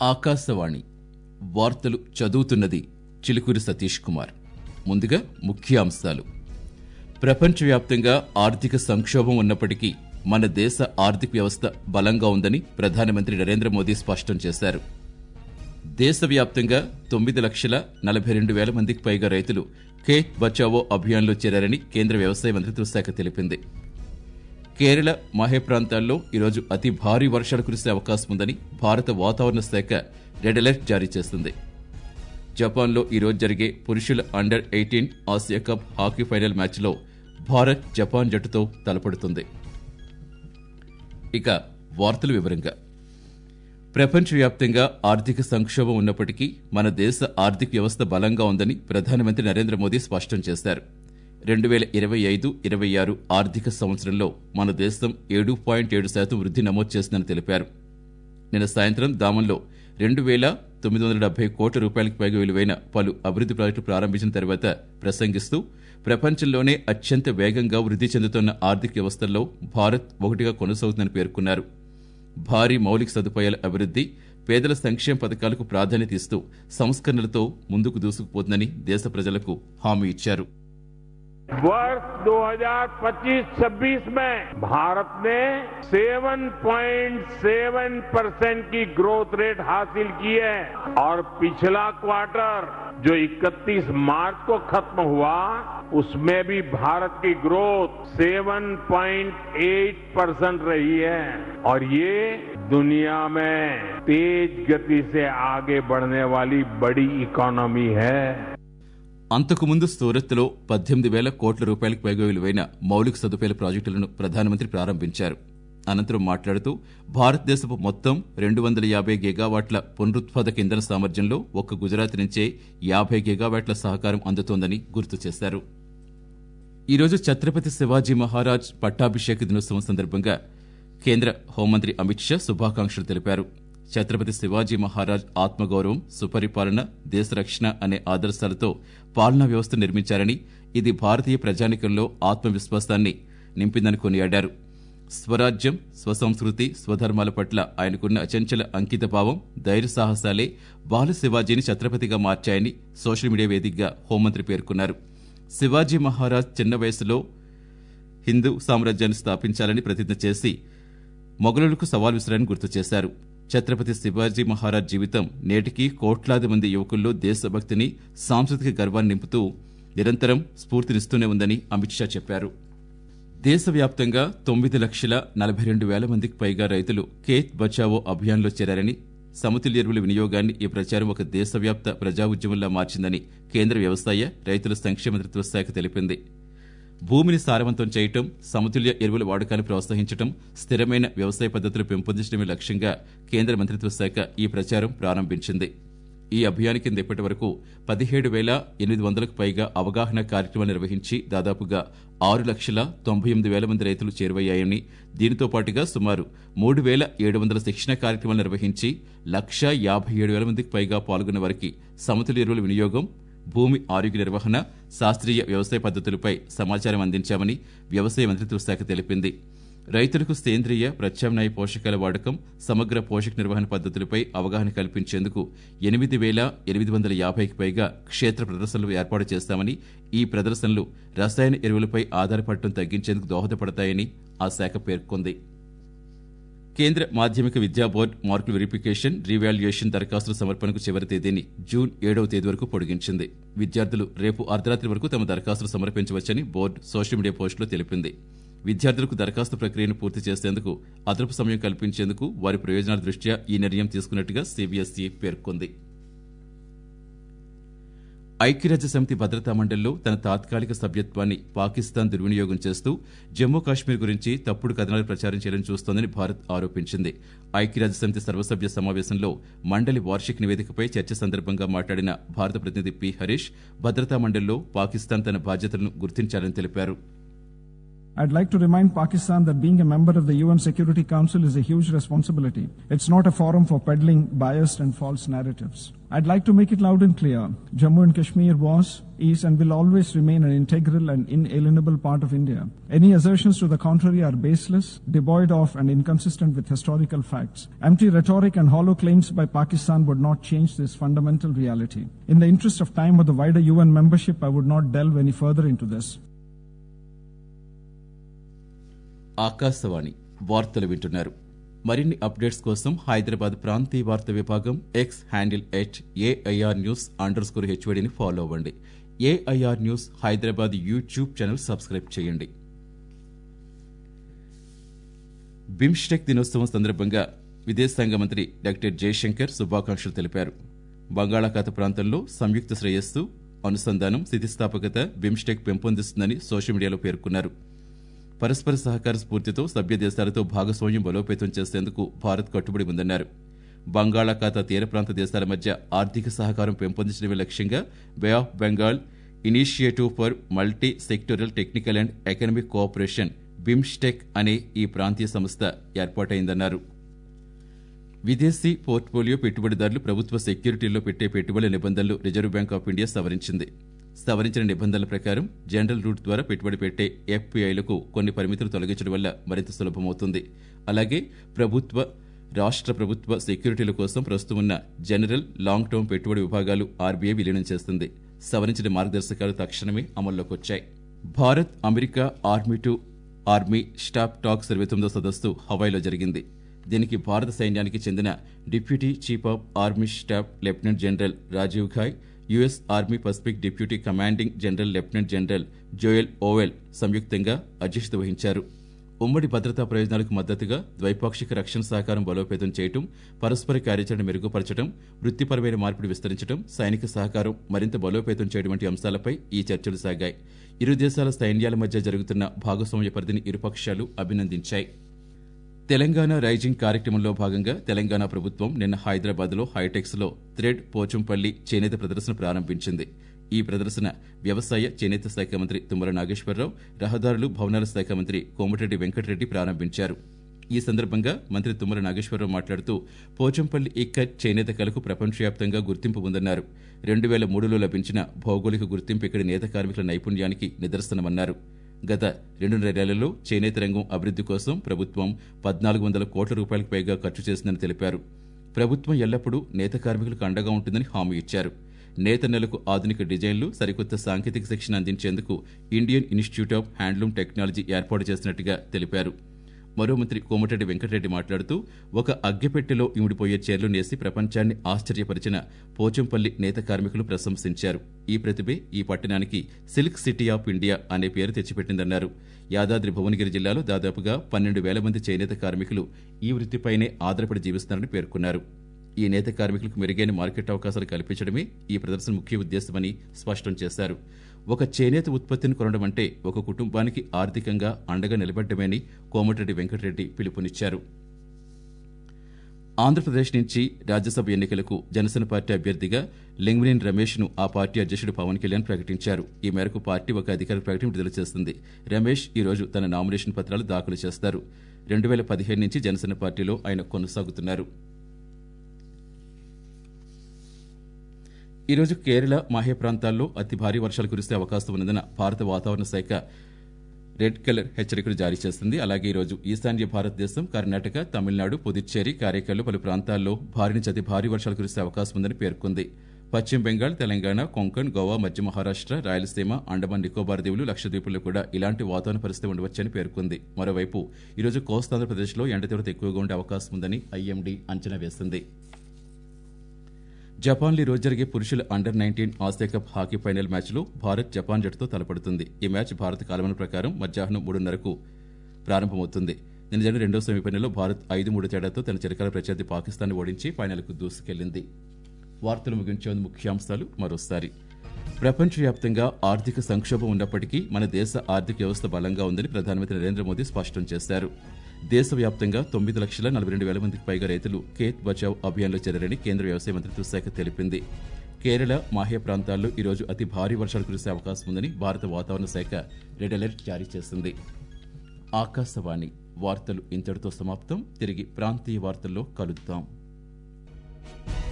ఆకాశవాణి వార్తలు చదువుతున్నది చిలుకూరి సతీష్ కుమార్ ముందుగా ముఖ్యాంశాలు ప్రపంచవ్యాప్తంగా ఆర్థిక సంక్షోభం ఉన్నప్పటికీ మన దేశ ఆర్థిక వ్యవస్థ బలంగా ఉందని ప్రధానమంత్రి నరేంద్ర మోదీ స్పష్టం చేశారు దేశవ్యాప్తంగా తొమ్మిది లక్షల నలభై రెండు వేల మందికి పైగా రైతులు ఖేత్ బచావో అభియాన్లో చేరారని కేంద్ర వ్యవసాయ మంత్రిత్వ శాఖ తెలిపింది కేరళ మాహే ప్రాంతాల్లో ఈరోజు అతి భారీ వర్షాలు కురిసే అవకాశం ఉందని భారత వాతావరణ శాఖ రెడ్ అలర్ట్ జారీ చేసింది జపాన్లో ఈరోజు జరిగే పురుషుల under eighteen Asia cup hockey final మ్యాచ్లో భారత్ జపాన్ జట్టుతో తలపడుతుంది ఇక వార్తల వివరంగా ప్రపంచవ్యాప్తంగా ఆర్థిక సంక్షోభం ఉన్నప్పటికీ మన దేశ ఆర్థిక వ్యవస్థ బలంగా ఉందని ప్రధానమంత్రి నరేంద్ర మోదీ స్పష్టం చేశారు రెండు వేల ఇరవై ఐదు ఇరవై ఆరు ఆర్థిక సంవత్సరంలో మన దేశం ఏడు పాయింట్ ఏడు శాతం వృద్ధి నమోదు చేసిందని తెలిపారు నిన్న సాయంత్రం దామంలో రెండు వేల తొమ్మిది వందల డెబ్బై కోట్ల రూపాయలకు పైగా విలువైన పలు అభివృద్ది ప్రాజెక్టులు ప్రారంభించిన తర్వాత ప్రసంగిస్తూ ప్రపంచంలోనే అత్యంత వేగంగా వృద్ధి చెందుతున్న ఆర్థిక వ్యవస్థల్లో భారత్ ఒకటిగా కొనసాగుతుందని పేర్కొన్నారు భారీ మౌలిక సదుపాయాల అభివృద్ది పేదల సంక్షేమ పథకాలకు ప్రాధాన్యత ఇస్తూ సంస్కరణలతో ముందుకు దూసుకుపోతుందని దేశ ప్రజలకు హామీ ఇచ్చారు वर्ष 2025-26 में भारत ने 7.7 परसेंट की ग्रोथ रेट हासिल की है और पिछला क्वार्टर जो 31 मार्च को खत्म हुआ उसमें भी भारत की ग्रोथ 7.8 परसेंट रही है और ये दुनिया में तेज गति से आगे बढ़ने वाली बड़ी इकोनॉमी है అంతకుముందు సూరత్లో పద్దెనిమిది వేల కోట్ల రూపాయలకు పైగా విలువైన మౌలిక సదుపాయాల ప్రాజెక్టులను ప్రధానమంత్రి ప్రారంభించారు అనంతరం మాట్లాడుతూ భారతదేశపు మొత్తం రెండు వందల యాభై గిగావాట్ల పునరుత్పాదక ఇంధన సామర్థ్యంలో ఒక్క గుజరాత్ నుంచే యాభై గిగావాట్ల సహకారం అందుతోందని గుర్తు చేశారు ఈరోజు ఛత్రపతి శివాజీ మహారాజ్ పట్టాభిషేక దినోత్సవం సందర్భంగా కేంద్ర హోంమంత్రి అమిత్ షా శుభాకాంక్షలు తెలిపారు ఛత్రపతి శివాజీ మహారాజ్ ఆత్మగౌరవం సుపరిపాలన దేశ రక్షణ అనే ఆదర్శాలతో పాలనా వ్యవస్థ నిర్మించారని ఇది భారతీయ ప్రజానికంలో ఆత్మవిశ్వాసాన్ని నింపిందని కొనియాడారు స్వరాజ్యం స్వసంస్కృతి స్వధర్మాల పట్ల ఆయనకున్న అచంచల అంకిత భావం ధైర్య సాహసాలే బాల శివాజీని ఛత్రపతిగా మార్చాయని సోషల్ మీడియా వేదికగా హోంమంత్రి పేర్కొన్నారు శివాజీ మహారాజ్ చిన్న వయసులో హిందూ సామ్రాజ్యాన్ని స్థాపించాలని ప్రతిజ్ఞ చేసి మొఘలులకు సవాల్ విసిరారని గుర్తు చేశారు ఛత్రపతి శివాజీ మహారాజ్ జీవితం నేటికి కోట్లాది మంది యువకుల్లో దేశభక్తిని సాంస్కృతిక గర్వాన్ని నింపుతూ నిరంతరం స్ఫూర్తినిస్తూనే ఉందని అమిత్ షా చెప్పారు దేశవ్యాప్తంగా తొమ్మిది లక్షల నలభై రెండు వేల మందికి పైగా రైతులు ఖేత్ బచావో అభియాన్లో చేరారని సమతుల్య ఎరువుల వినియోగాన్ని ఈ ప్రచారం ఒక దేశవ్యాప్త ప్రజా ఉద్యమంలా మార్చిందని కేంద్ర వ్యవసాయ రైతుల సంక్షేమ మంత్రిత్వ శాఖ తెలిపింది భూమిని సారవంతం చేయటం సమతుల్య ఎరువుల వాడకాన్ని ప్రోత్సహించడం స్థిరమైన వ్యవసాయ పద్ధతులు పెంపొందించడమే లక్ష్యంగా కేంద్ర మంత్రిత్వ శాఖ ఈ ప్రచారం ప్రారంభించింది ఈ అభియాన్ కింద ఇప్పటి వరకు పదిహేడు వేల ఎనిమిది వందలకు పైగా అవగాహన కార్యక్రమాలు నిర్వహించి దాదాపుగా ఆరు లక్షల తొంభై ఎనిమిది వేల మంది రైతులు చేరువయ్యాయని దీనితో పాటుగా సుమారు మూడు వేల ఏడు వందల శిక్షణ కార్యక్రమాలు నిర్వహించి లక్ష యాభై ఏడు వేల మందికి పైగా పాల్గొన్న వారికి సమతుల్య ఎరువుల వినియోగం భూమి ఆరోగ్య నిర్వహణ శాస్త్రీయ వ్యవసాయ పద్ధతులపై సమాచారం అందించామని వ్యవసాయ మంత్రిత్వ శాఖ తెలిపింది రైతులకు సేంద్రియ ప్రత్యామ్నాయ పోషకాల వాడకం సమగ్ర పోషక నిర్వహణ పద్ధతులపై అవగాహన కల్పించేందుకు ఎనిమిది వేల ఎనిమిది వందల యాభైకి పైగా క్షేత్ర ప్రదర్శనలు ఏర్పాటు చేస్తామని ఈ ప్రదర్శనలు రసాయన ఎరువులపై ఆధారపడటం తగ్గించేందుకు దోహదపడతాయని ఆ శాఖ పేర్కొంది కేంద్ర మాధ్యమిక విద్యా బోర్డు మార్కుల వెరిఫికేషన్ రీవాల్యుయేషన్ దరఖాస్తుల సమర్పణకు చివరి తేదీని జూన్ ఏడవ తేదీ వరకు పొడిగించింది విద్యార్థులు రేపు అర్ధరాత్రి వరకు తమ దరఖాస్తులు సమర్పించవచ్చని బోర్డు సోషల్ మీడియా పోస్టులో తెలిపింది విద్యార్థులకు దరఖాస్తు ప్రక్రియను పూర్తి చేసేందుకు అదనపు సమయం కల్పించేందుకు వారి ప్రయోజనాల దృష్ట్యా ఈ నిర్ణయం తీసుకున్నట్టుగా సీబీఎస్ఈ పేర్కొంది ఐక్యరాజ్య సమితి భద్రతా మండలిలో తన తాత్కాలిక సభ్యత్వాన్ని పాకిస్తాన్ దుర్వినియోగం చేస్తూ జమ్మూ కాశ్మీర్ గురించి తప్పుడు కథనాలు ప్రచారం చేయాలని చూస్తోందని భారత్ ఆరోపించింది ఐక్యరాజ్య సమితి సర్వసభ్య సమావేశంలో మండలి వార్షిక నివేదికపై చర్చ సందర్భంగా మాట్లాడిన భారత ప్రతినిధి పి హరీష్ భద్రతా మండలిలో పాకిస్తాన్ తన బాధ్యతలను గుర్తించాలని తెలిపారు I'd like to remind Pakistan that being a member of the UN Security Council is a huge responsibility. It's not a forum for peddling biased and false narratives. I'd like to make it loud and clear. Jammu and Kashmir was, is, and will always remain an integral and inalienable part of India. Any assertions to the contrary are baseless, devoid of, and inconsistent with historical facts. Empty rhetoric and hollow claims by Pakistan would not change this fundamental reality. In the interest of time or the wider UN membership, I would not delve any further into this. Akashvani వార్తలు వింటున్నారు మరిన్ని updates కోసం హైదరాబాద్ ప్రాంతీయ వార్త విభాగం X handle at AIR news underscore హెచ్వడిని follow అవ్వండి AIR news Hyderabad YouTube channel subscribe చేయండి బిమ్స్టెక్ దినోత్సవం సందర్భంగా విదేశాంగ మంత్రి డాక్టర్ జయశంకర్ శుభాకాంక్షలు తెలిపారు బంగాళాఖాత ప్రాంతంలో సంయుక్త శ్రేయస్సు అనుసంధానం స్థితిస్థాపకత బిమ్స్టెక్ పెంపొందిస్తుందని సోషల్ మీడియాలో పేర్కొన్నారు పరస్పర సహకార స్ఫూర్తితో సభ్య దేశాలతో భాగస్వామ్యం బలోపేతం చేసేందుకు భారత్ కట్టుబడి ఉందన్నారు బంగాళాఖాత తీర ప్రాంత దేశాల మధ్య ఆర్థిక సహకారం పెంపొందించడమే లక్ష్యంగా bay of Bengal initiative for multi sectoral technical and economic cooperation BIMSTEC అనే ఈ ప్రాంతీయ సంస్థ ఏర్పాటైందన్నారు విదేశీ పోర్ట్ఫోలియో పెట్టుబడిదారులు ప్రభుత్వ సెక్యూరిటీల్లో పెట్టే పెట్టుబడుల నిబంధనలు రిజర్వ్ బ్యాంక్ ఆఫ్ ఇండియా సవరించింది సవరించిన నిబంధనల ప్రకారం జనరల్ రూట్ ద్వారా పెట్టుబడి పెట్టే ఎఫ్పీఐలకు కొన్ని పరిమితులు తొలగించడం వల్ల మరింత సులభమవుతుంది అలాగే ప్రభుత్వ రాష్ట్ర ప్రభుత్వ సెక్యూరిటీల కోసం ప్రస్తుతం ఉన్న జనరల్ లాంగ్ టర్మ్ పెట్టుబడి విభాగాలు ఆర్బీఐ విలీనం చేస్తుంది సవరించిన మార్గదర్శకాలు తక్షణమే అమల్లోకి వచ్చాయి Bharat America army to army staff talks ఇరవై తొమ్మిదో సదస్సు హవాయిలో జరిగింది దీనికి భారత సైన్యానికి చెందిన deputy chief of army staff lieutenant general Rajiv Ghai US army Pacific deputy commanding general lieutenant general Joel Vowell సంయుక్తంగా అధ్యక్షత వహించారు ఉమ్మడి భద్రతా ప్రయోజనాలకు మద్దతుగా ద్వైపాక్షిక రక్షణ సహకారం బలోపేతం చేయటం పరస్పర కార్యాచరణ మెరుగుపరచడం వృత్తిపరమైన మార్పిడి విస్తరించడం సైనిక సహకారం మరింత బలోపేతం చేయడం వంటి అంశాలపై ఈ చర్చలు సాగాయి ఇరు దేశాల సైన్యాల మధ్య జరుగుతున్న భాగస్వామ్య పరిధిని ఇరుపక్షాలు అభినందించాయి తెలంగాణ రైజింగ్ కార్యక్రమంలో భాగంగా తెలంగాణ ప్రభుత్వం నిన్న హైదరాబాద్లో హైటెక్స్ లో థ్రెడ్ పోచంపల్లి చేనేత ప్రదర్శన ప్రారంభించింది ఈ ప్రదర్శన వ్యవసాయ చేనేత శాఖ మంత్రి తుమ్మల నాగేశ్వరరావు రహదారులు భవనాల శాఖ మంత్రి కోమటిరెడ్డి వెంకటరెడ్డి ప్రారంభించారు ఈ సందర్భంగా మంత్రి తుమ్మల నాగేశ్వరరావు మాట్లాడుతూ పోచంపల్లి ఇక్కత్ చేనేత కళకు ప్రపంచవ్యాప్తంగా గుర్తింపు ఉందన్నారు రెండు వేల మూడులో లభించిన భౌగోళిక గుర్తింపు ఇక్కడి నేత కార్మికుల నైపుణ్యానికి నిదర్శనమన్నారు గత రెండున్నరేళ్లలో చేనేత రంగం అభివృద్ధి కోసం ప్రభుత్వం పద్నాలుగు వందల కోట్ల రూపాయలకు పైగా ఖర్చు చేసిందని తెలిపారు ప్రభుత్వం ఎల్లప్పుడూ నేత కార్మికులకు అండగా ఉంటుందని హామీ ఇచ్చారు నేత నెలకు ఆధునిక డిజైన్లు సరికొత్త సాంకేతిక శిక్షణ అందించేందుకు Indian institute of handloom technology ఏర్పాటు చేసినట్టుగా తెలిపారు మరో మంత్రి కోమటిరెడ్డి వెంకటరెడ్డి మాట్లాడుతూ ఒక అగ్గెపెట్టెలో ఇమిడిపోయే చీరలు నేసి ప్రపంచాన్ని ఆశ్చర్యపరిచిన పోచంపల్లి నేత కార్మికులు ప్రశంసించారు ఈ ప్రతిభే ఈ పట్టణానికి సిల్క్ సిటీ ఆఫ్ ఇండియా అనే పేరు తెచ్చిపెట్టిందన్నారు యాదాద్రి భువనగిరి జిల్లాలో దాదాపుగా పన్నెండు వేల మంది చేనేత కార్మికులు ఈ వృత్తిపైనే ఆధారపడి జీవిస్తున్నారని పేర్కొన్నారు ఈ నేత కార్మికులకు మెరుగైన మార్కెట్ అవకాశాలు కల్పించడమే ఈ ప్రదర్శన ముఖ్య ఉద్దేశమని స్పష్టం చేశారు ఒక చేనేత ఉత్పత్తిని కొనడం అంటే ఒక కుటుంబానికి ఆర్థికంగా అండగా నిలబడ్డమని కోమటిరెడ్డి వెంకటరెడ్డి పిలుపునిచ్చారు ఆంధ్రప్రదేశ్ నుంచి రాజ్యసభ ఎన్నికలకు జనసేన పార్టీ అభ్యర్థిగా లింగ్వినేని రమేష్ ను ఆ పార్టీ అధ్యక్షుడు పవన్ కళ్యాణ్ ప్రకటించారు ఈ మేరకు పార్టీ ఒక అధికారిక ప్రకటన విడుదల చేస్తుంది రమేష్ ఈ రోజు తన నామినేషన్ పత్రాలు దాఖలు చేస్తారు రెండు వేల పదిహేను నుంచి జనసేన పార్టీలో ఆయన కొనసాగుతున్నారు ఈరోజు కేరళ మాహే ప్రాంతాల్లో అతి భారీ వర్షాలు కురిసే అవకాశం ఉన్నదని భారత వాతావరణ శాఖ రెడ్ కలర్ హెచ్చరికలు జారీ చేస్తుంది అలాగే ఈరోజు ఈశాన్య భారతదేశం కర్ణాటక తమిళనాడు పుదుచ్చేరి కారైకాలు పలు ప్రాంతాల్లో భారీ నుంచి అతి భారీ వర్షాలు కురిసే అవకాశం ఉందని పేర్కొంది పశ్చిమ బెంగాల్ తెలంగాణ కొంకణ్ గోవా మధ్య మహారాష్ట్ర రాయలసీమ అండమాన్ నికోబార్ దీవులు లక్షద్వీపుల్లో కూడా ఇలాంటి వాతావరణ పరిస్థితి ఉండవచ్చని పేర్కొంది మరోవైపు ఈరోజు కోస్తాంధ్రప్రదేశ్లో ఎండ తీవ్రత ఎక్కువగా ఉండే అవకాశం ఉందని ఐఎండీ అంచనా వేసింది జపాన్లో ఈ రోజు జరిగే పురుషుల under nineteen Asia cup hockey final మ్యాచ్లో భారత్ జపాన్ జట్టుతో తలపడుతుంది ఈ మ్యాచ్ భారత కాలమాన ప్రకారం మధ్యాహ్నం మూడున్నరకు ప్రారంభమవుతుంది నిన్న జరిగిన రెండో సెమీఫైనల్లో భారత్ ఐదు మూడు తేడాతో తన చిరకాల ప్రత్యర్థి పాకిస్తాన్ ఓడించి ఫైనల్కు దూసుకెళ్లింది వార్తలు ముగించేందు ముఖ్యాంశాలు మరోసారి ప్రపంచవ్యాప్తంగా ఆర్థిక సంక్షోభం ఉన్నప్పటికీ మన దేశ ఆర్థిక వ్యవస్థ బలంగా ఉందని ప్రధానమంత్రి నరేంద్ర మోదీ స్పష్టం చేశారు దేశవ్యాప్తంగా తొమ్మిది లక్షల నలభై రెండు వేల మందికి పైగా రైతులు ఖేత్ బచావ్ అభియాన్లో చేరారని కేంద్ర వ్యవసాయ మంత్రిత్వ శాఖ తెలిపింది కేరళ మాహే ప్రాంతాల్లో ఈరోజు అతి భారీ వర్షాలు కురిసే అవకాశం ఉందని భారత వాతావరణ శాఖ రెడ్ అలర్ట్ జారీ చేసింది ఆకాశవాణి వార్తలు ఇంతటితో సమాప్తం తిరిగి ప్రాంతీయ వార్తల్లో కలుద్దాం